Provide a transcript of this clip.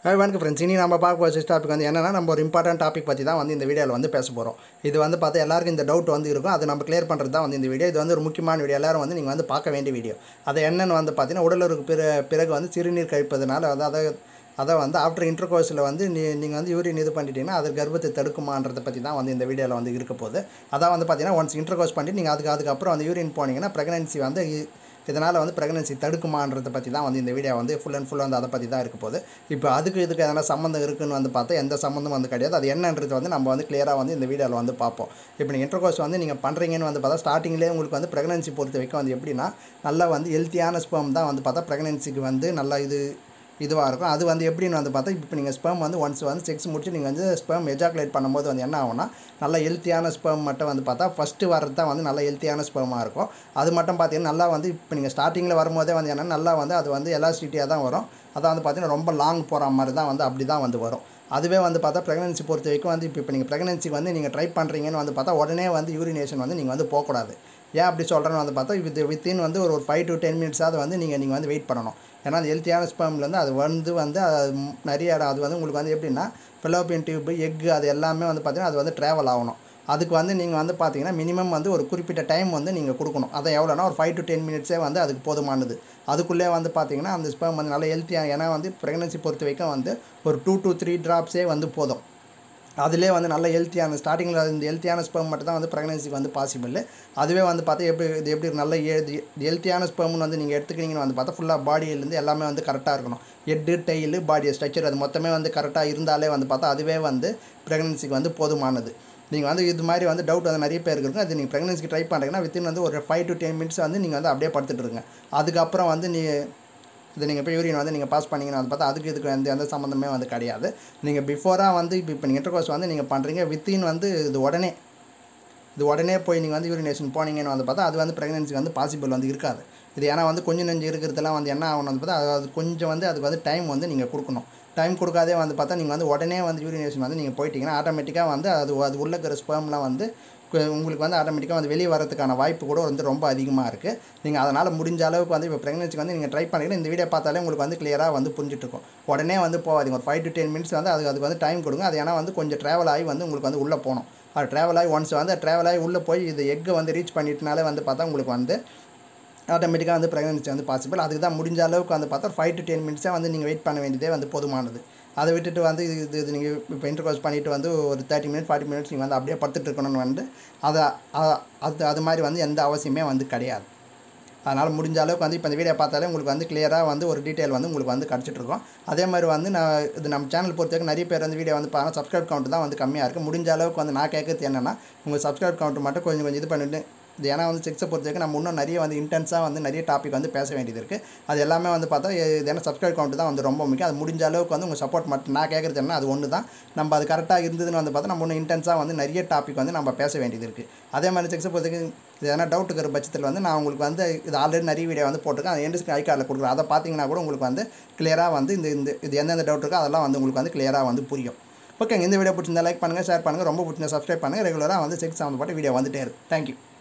hi வணக்கம் friends இனி நம்ம பார்க்க போகிற டாபிக் வந்து என்னன்னா நம்ம ஒரு இம்பார்ட்டன்ட் டாபிக் பற்றி தான் வந்து இந்த வீடியோவில் வந்து பேச போகிறோம் இது வந்து பார்த்தா எல்லாருக்கும் இந்த டவுட் வந்து இருக்கும் அது நம்ம கிளியர் பண்ணுறது தான் வந்து இந்த வீடியோ இது வந்து ஒரு முக்கியமான வீடியோ எல்லாரும் வந்து நீங்கள் வந்து பார்க்க வேண்டிய வீடியோ அது என்னன்னு வந்து பார்த்தீங்கன்னா உடலுக்கு பிற பிறகு வந்து சிறுநீர் கழிப்பதனால வந்து அதை அதை வந்து ஆஃப்டர் இன்டர் கோர்ஸில் வந்து நீ நீங்கள் வந்து யூரின் இது பண்ணிட்டீங்கன்னா அது கர்ப்பத்தை தடுக்குமான்றதை பற்றி தான் வந்து இந்த வீடியோவில் வந்து இருக்க போகுது அதான் வந்து பார்த்தீங்கன்னா ஒன்ஸ் இன்டர் கோர்ஸ் பண்ணி நீங்கள் அதுக்கு அதுக்கப்புறம் வந்து யூரின் போனீங்கன்னா ப்ரெக்னன்சி வந்து இ- இதனால் வந்து ப்ரெக்னன்சி தடுக்குமான்றதை பற்றி தான் வந்து இந்த வீடியோ வந்து ஃபுல் அண்ட் ஃபுல் வந்து அதை பற்றி தான் இருக்க போகுது இப்போ அதுக்கு இதுக்கு எதனா சம்மந்தம் இருக்குன்னு வந்து பார்த்தா எந்த சம்மந்தமும் வந்து கிடையாது அது என்னன்றது வந்து நம்ம வந்து கிளியராக வந்து இந்த வீடியோவில் வந்து பார்ப்போம் இப்போ நீங்கள் இன்டர்கோர்ஸ் வந்து நீங்கள் பண்ணுறீங்கன்னு வந்து பார்த்தா ஸ்டார்டிங்லேயே உங்களுக்கு வந்து ப்ரெக்னன்சி பொறுத்த வரைக்கும் வந்து எப்படின்னா நல்லா வந்து ஹெல்த்தியான ஸ்பெர்ம் தான் வந்து பார்த்தா ப்ரெக்னன்சிக்கு வந்து நல்லா இது இதுவாக இருக்கும் அது வந்து எப்படின்னு வந்து பார்த்தா இப்போ நீங்கள் ஸ்பெர்ம் வந்து ஒன்ஸ் வந்து செக்ஸ் முடிச்சு நீங்கள் வந்து ஸ்பெர்ம் எஜாக்குலேட் பண்ணும்போது வந்து என்ன ஆகும்னா நல்ல ஹெல்த்தியான ஸ்பெர்ம் மட்டும் வந்து பார்த்தா ஃபஸ்ட்டு வர்றது தான் வந்து நல்ல ஹெல்த்தியான ஸ்பெர்மாக இருக்கும் அது மட்டும் பார்த்தீங்கன்னா நல்லா வந்து இப்போ நீங்கள் ஸ்டார்டிங்கில் வரும்போதே வந்து என்னன்னா நல்லா வந்து அது வந்து எலாஸ்டிட்டியாக தான் வரும் அதான் வந்து பார்த்தீங்கன்னா ரொம்ப லாங் போகிற மாதிரி தான் வந்து அப்படி தான் வந்து வரும் அதுவே வந்து பார்த்தா ப்ரெக்னன்சி பொறுத்த வரைக்கும் வந்து இப்போ இப்போ நீங்கள் ப்ரெக்னன்சிக்கு வந்து நீங்கள் ட்ரை பண்ணுறீங்கன்னு வந்து பார்த்தா உடனே வந்து யூரினேஷன் வந்து நீங்கள் வந்து போகக்கூடாது ஏன் அப்படி சொல்கிறேன்னு வந்து பார்த்தா வித் வித்தின் வந்து ஒரு ஃபைவ் டு டென் மினிட்ஸாவது வந்து நீங்கள் நீங்கள் வந்து வெயிட் பண்ணணும் ஏன்னா அது ஹெல்த்தியான ஸ்பெர்ம்லேருந்து அது வந்து வந்து அது ம் நிறைய இடம் அது வந்து உங்களுக்கு வந்து எப்படின்னா ஃபெலோப்பியன் டியூப் எக்கு அது எல்லாமே வந்து பார்த்தீங்கன்னா அது வந்து ட்ராவல் ஆகணும் அதுக்கு வந்து நீங்கள் வந்து பார்த்தீங்கன்னா மினிமம் வந்து ஒரு குறிப்பிட்ட டைம் வந்து நீங்கள் கொடுக்கணும் அதை எவ்வளோனா ஒரு ஃபைவ் டு டென் மினிட்ஸே வந்து அதுக்கு போதுமானது அதுக்குள்ளே வந்து பார்த்தீங்கன்னா அந்த ஸ்பெர்ம் வந்து நல்லா ஹெல்த்தியாக ஏன்னா வந்து ப்ரெக்னன்சி பொறுத்த வரைக்கும் வந்து ஒரு டூ டு த்ரீ ட்ராப்ஸே வந்து போதும் அதிலே வந்து நல்ல ஹெல்த்தியான ஸ்டார்டிங்கில் இந்த ஹெல்த்தியான ஸ்பெர்ம் மட்டும் தான் வந்து ப்ரெக்னன்சிக்கு வந்து பாசிபிள் அதுவே வந்து பார்த்தா எப்படி இது எப்படி நல்ல ஹெல்த்தியான ஸ்பெர்ம்னு வந்து நீங்கள் எடுத்துக்கிட்டீங்கன்னு வந்து பார்த்தா ஃபுல்லாக பாடியிலேருந்து எல்லாமே வந்து கரெக்டாக இருக்கணும் ஹெட்டு டெய்லு பாடி ஸ்ட்ரக்சர் அது மொத்தமே வந்து கரெக்டாக இருந்தாலே வந்து பார்த்தா அதுவே வந்து ப்ரெக்னன்சிக்கு வந்து போதுமானது நீங்கள் வந்து இது மாதிரி வந்து டவுட் வந்து நிறைய பேருக்கு இருக்கும் அது நீங்கள் ப்ரெக்னன்சிக்கு ட்ரை பண்ணுறீங்கன்னா வித்தின் வந்து ஒரு ஃபைவ் டு டென் மினிட்ஸ் வந்து நீங்கள் வந்து அப்படியே படுத்துட்டு இருங்க அதுக்கப்புறம் வந்து நீ இது நீங்கள் இப்போ யூரின் வந்து நீங்கள் பாஸ் பண்ணீங்கன்னா வந்து பார்த்தா அதுக்கு இதுக்கு எந்த எந்த சம்மந்தமே வந்து கிடையாது நீங்கள் பிஃபோராக வந்து இப்போ இப்போ நீங்கள் இன்டர்கோர்ஸ் வந்து நீங்கள் பண்ணுறீங்க வித்தின் வந்து இது உடனே இது உடனே போய் நீங்கள் வந்து யூரினேஷன் போனீங்கன்னு வந்து பார்த்தா அது வந்து ப்ரெக்னன்சி வந்து பாசிபிள் வந்து இருக்காது இது ஏன்னா வந்து கொஞ்சம் நெஞ்சு இருக்கிறதுலாம் வந்து என்ன ஆகணும் வந்து பார்த்தா அது- அது கொஞ்சம் வந்து அதுக்கு வந்து டைம் வந்து நீங்கள் கொடுக்கணும் டைம் கொடுக்காதே வந்து பார்த்தா நீங்கள் வந்து உடனே வந்து யூரினேஷன் வந்து நீங்கள் போயிட்டீங்கன்னா ஆட்டோமேட்டிக்காக வந்து அது அது உள்ள இருக்கிற ஸ்பெர்ம்லாம் வந்து கு- உங்களுக்கு வந்து ஆட்டோமேட்டிக்காக வந்து வெளியே வரதுக்கான வாய்ப்பு கூட வந்து ரொம்ப அதிகமாக இருக்குது நீங்கள் அதனால் முடிஞ்ச அளவுக்கு வந்து இப்போ ப்ரெக்னன்சிக்கு வந்து நீங்கள் ட்ரை பண்ணிங்கன்னா இந்த வீடியோ பார்த்தாலே உங்களுக்கு வந்து கிளியராக வந்து புரிஞ்சுட்டு இருக்கும் உடனே வந்து போகாதீங்க ஒரு ஃபைவ் டு டென் மினிட்ஸ் வந்து அதுக்கு அதுக்கு வந்து டைம் கொடுங்க அது ஏன்னா வந்து கொஞ்சம் ட்ராவல் ஆகி வந்து உங்களுக்கு வந்து உள்ளே போகணும் அது ட்ராவல் ஆகி ஒன்ஸ் வந்து ட்ராவல் ஆகி உள்ளே போய் இது எக்கை வந்து ரீச் பண்ணிட்டனாலே வந்து பார்த்தா உங்களுக்கு வந்து ஆட்டோமேட்டிக்காக வந்து ப்ரெக்னன்சி வந்து பாசிபிள் அதுக்கு தான் முடிஞ்ச அளவுக்கு வந்து பார்த்தா ஃபைவ் டு டென் மினிட்ஸாக வந்து நீங்கள் வெயிட் பண்ண வேண்டியதே வந்து போதுமானது அதை விட்டுட்டு வந்து இது இது இது நீங்கள் இப்போ இன்டர்கோர்ஸ் பண்ணிவிட்டு வந்து ஒரு தேர்ட்டி மினிட்ஸ் ஃபார்ட்டி மினிட்ஸ் நீங்கள் வந்து அப்படியே படுத்துட்டு இருக்கணும்னு வந்து அதை அ- அது அது மாதிரி வந்து எந்த அவசியமே வந்து கிடையாது அதனால் முடிஞ்ச அளவுக்கு வந்து இப்போ இந்த வீடியோ பார்த்தாலே உங்களுக்கு வந்து கிளியராக வந்து ஒரு டீட்டெயில் வந்து உங்களுக்கு வந்து கிடச்சிட்டு இருக்கும் அதே மாதிரி வந்து நான் இது நம்ம சேனல் பொறுத்தவரைக்கும் நிறைய பேர் வந்து வீடியோ வந்து பாருங்கள் சப்ஸ்கிரைப் கவுண்ட் தான் வந்து கம்மியாக இருக்குது முடிஞ்ச அளவுக்கு வந்து நான் கேட்கறது என்னென்னா உங்கள் சப்ஸ்கிரைப் கவுண்ட் மட்டும் கொஞ்சம் கொஞ்சம் இது பண்ணிட்டு இது ஏன்னா வந்து செக்ஸை பொறுத்த வரைக்கும் நம்ம இன்னும் நிறைய வந்து இன்டென்ஸாக வந்து நிறைய டாபிக் வந்து பேச வேண்டியது இருக்குது அது எல்லாமே வந்து பார்த்தா இது ஏன்னா சப்ஸ்கிரைப் கவுண்ட் தான் வந்து ரொம்ப முக்கியம் அது முடிஞ்ச அளவுக்கு வந்து உங்கள் சப்போர்ட் மட்டும் நான் கேட்குறது என்ன அது ஒன்று தான் நம்ம அது கரெக்டாக இருந்ததுன்னு வந்து பார்த்தா நம்ம இன்னும் இன்டென்ஸாக வந்து நிறைய டாபிக் வந்து நம்ம பேச வேண்டியது இருக்குது அதே மாதிரி செக்ஸை பொறுத்த வரைக்கும் இது எதனா டவுட் இருக்கிற பட்சத்தில் வந்து நான் உங்களுக்கு வந்து இது ஆல்ரெடி நிறைய வீடியோ வந்து போட்டிருக்கேன் அது எண்டு ஐ கார்டில் கொடுக்குறேன் அதை பார்த்தீங்கன்னா கூட உங்களுக்கு வந்து கிளியராக வந்து இந்த இந்த இது எந்தெந்த டவுட் இருக்கோ அதெல்லாம் வந்து உங்களுக்கு வந்து கிளியராக வந்து புரியும் ஓகேங்க இந்த வீடியோ பிடிச்சிருந்தா லைக் பண்ணுங்கள் ஷேர் பண்ணுங்கள் ரொம்ப பிடிச்சிருந்தா சப்ஸ்கிரைப் பண்ணுங்கள் ரெகுலராக வந்து செக்ஸ் சம்மந்தப்பட்ட வீடியோ வந்துட்டே இருக்கும் தேங்க்யூ